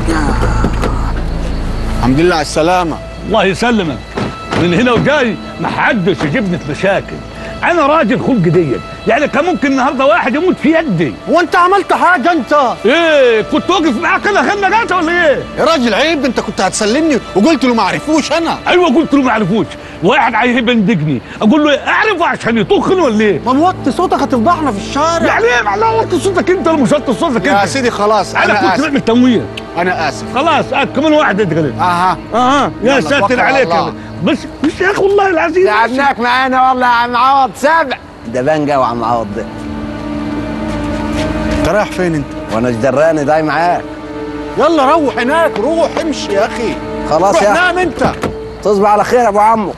الحمد لله على السلامة الله يسلمك من هنا وجاي ما حدش يجيبني في مشاكل انا راجل خلق ديت يعني كان ممكن النهارده واحد يموت في يدي هو انت عملت حاجة انت ايه كنت واقف معاه كده خدنا جاتا ولا ايه يا راجل عيب انت كنت هتسلمني وقلت له ما عرفوش انا ايوه قلت له ما عرفوش واحد عايز يبندقني اقول له إيه، اعرفه عشان يطخني ولا ايه ما موطي صوتك هتفضحنا في الشارع يعني ايه معناه وطي صوتك انت ولا مش وطي صوتك يا انت سيدي خلاص انا انا كنت اسف بعمل تمويه انا اسف خلاص آه كمان واحد ادخل اها اها يا يلا، ساتر توكل على عليك الله. يا بس مش يا اخي والله العظيم تعبناك معانا والله يا عم عوض سبع ده بان قوي عم عوض ده انت رايح فين انت وانا جدراني داي معاك يلا روح هناك روح امشي يا اخي خلاص روح يا أخي. نام انت تصبح على خير يا ابو عمو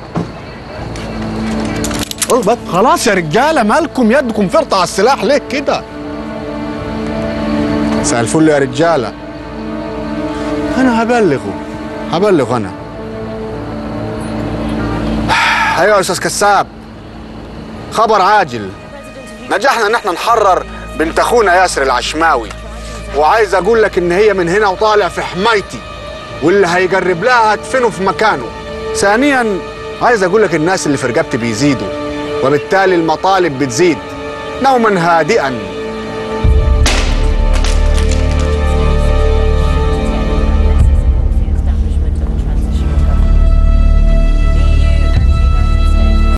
بس خلاص يا رجاله مالكم يدكم فرطة على السلاح ليه كده مساء الفل يا رجاله انا هبلغه هبلغ انا ايوه يا استاذ كساب خبر عاجل نجحنا ان احنا نحرر بنت اخونا ياسر العشماوي وعايز اقول لك ان هي من هنا وطالع في حمايتي واللي هيجرب لها هدفنه في مكانه ثانيا عايز اقول لك الناس اللي في رقبتي بيزيدوا وبالتالي المطالب بتزيد نوما هادئا